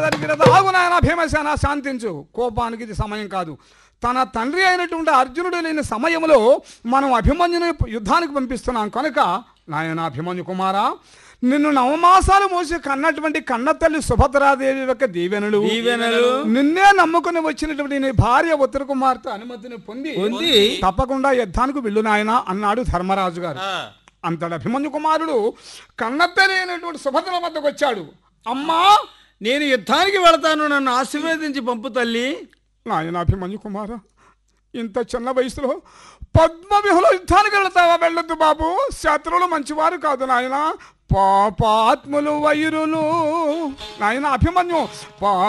జరిగిన దాగు నాయన భీమసేన శాంతించు కోపానికి ఇది సమయం కాదు తన తండ్రి అయినటువంటి అర్జునుడు లేని సమయంలో మనం అభిమన్యుని యుద్ధానికి పంపిస్తున్నాం కనుక నాయన అభిమన్యు కుమారా నిన్ను నవమాసాలు మోసి కన్నటువంటి కన్న తల్లి సుభద్రాదేవి యొక్క దీవెనలు దీవెనలు. నిన్నే నమ్ముకుని వచ్చినటువంటి నీ భార్య ఉత్తర కుమార్తె అనుమతిని పొంది పొంది తప్పకుండా యుద్ధానికి వెళ్ళు నాయన అన్నాడు ధర్మరాజు గారు ఆ, అంతటి అభిమన్యు కుమారుడు కన్నత్తలేనటువంటి సుభద్ర వద్దకు వచ్చాడు అమ్మా నేను యుద్ధానికి వెళతాను నన్ను ఆశీర్వదించి పంపు తల్లి నాయన అభిమన్యు కుమార ఇంత చిన్న వయసులో పద్మవిహుల యుద్ధానికి వెళతావా వెళ్ళొద్దు బాబు శత్రువులు మంచివారు కాదు నాయన పాపాత్ములు వైరులు నాయన అభిమన్యు పా